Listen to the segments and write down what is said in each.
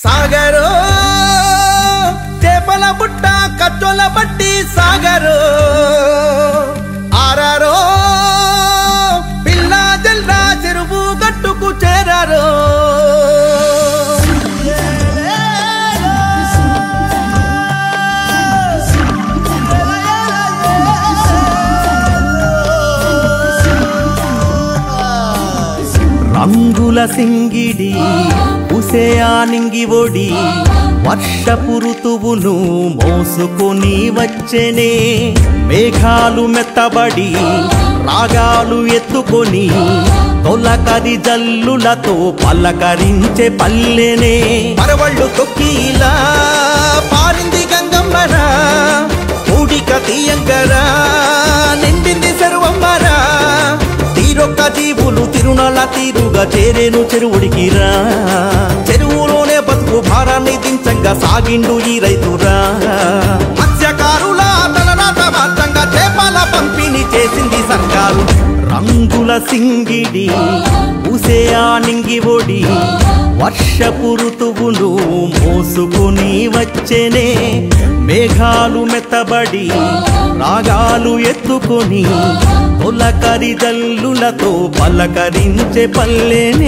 సాగరు చేపల బుట్ట కచ్చోల బట్టి సాగరు ఆరారో పిల్ల జల్ల చెరువు గట్టుకు చేరారు రంగుల సింగిడి ఉసేయా నింగి ఒడి వర్షపు ఋతువును మోసుకొని వచ్చెనే మేఘాలు మెత్తబడి రాగాలు ఎత్తుకొని తొలకది జల్లులతో పలకరించే పల్లెనే మరవళ్ళు తొక్కిలా పారింది గంగమ్మరా ఊడిక తీయంగరా నిండింది సర్వమ్మరా తీరొక్క జీవులు తిరునల తీరుగా చేరేను చెరువుడికిరా చెరువులోనే బతుకు భారాన్ని దించంగా సాగిండు ఈ రైతురా మత్స్యకారుల తలరాత మార్చంగా చేపల పంపిణీ చేసింది సర్కారు రంగుల సింగిడి ఉసేయా నింగి ఒడి వర్షపు ఋతువులు మోసుకొని వచ్చెనే మేఘాలు మెత్తబడి రాగాలు ఎత్తుకొని తొలకరి జల్లులతో పలకరించే పల్లెనే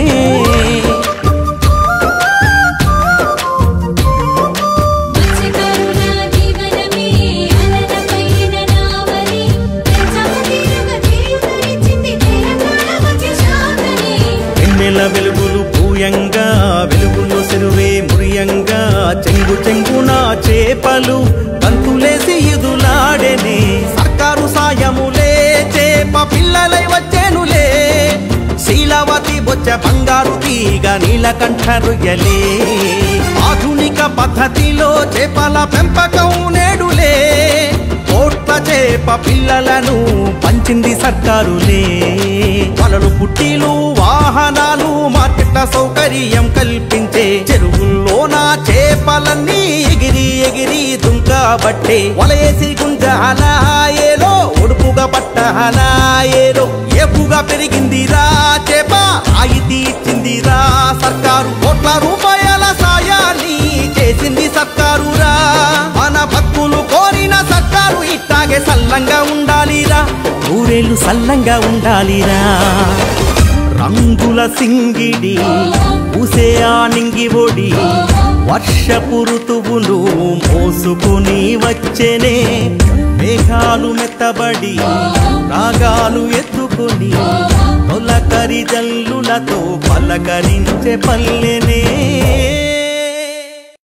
మత్స్యకారుల జీవనమే అలలపైన నావలి పెంచమతీరుగా తీరుతరిచింది తెలంగాణ మత్స్య శాఖనే వెన్నెల వెలుగులు పూయంగా వెలుగులు చెరువే మురియంగా చెంగు చెంగున చేపలు గంతులేసి ఇదులాడెనే సర్కారు సాయములే చేప పిల్లలై వచ్చేనులే శీలవతి బొచ్చ బంగారు తీగ నీలకంఠ రొయ్యలే ఆధునిక పద్ధతిలో చేపల పెంపకం నేడులే కోట్ల చేప పిల్లలను పంచింది సర్కారులే వలలు పుట్టిలు వాహనాలు మార్కెట్ల సౌకర్యం కల్పించే చెరువుల్లోన చేపలన్నీ ఎగిరి ఎగిరి దుంకబట్టే వలయేసి గుంజాలాయేలో ఒడుపుగా పట్టహలాయేలో ఏపుగా పెరిగిందిరా చేప రాయితీ ఇచ్చిందిరా సర్కారు కోట్ల రూపాయల సాయాన్ని చేసింది సర్కారురా మన భక్తులు కోరిన సర్కారు ఇట్టాగే సల్లంగా ఉండాలిరా ఊరేళ్ళు సల్లంగా ఉండాలిరా రంగుల సింగిడి ఉసేయా నింగి ఒడి వర్షపు ఋతువులు మోసుకొని వచ్చెనే మేఘాలు మెత్తబడి రాగాలు ఎత్తుకొని తొలకరి జల్లులతో పలకరించే పల్లెనే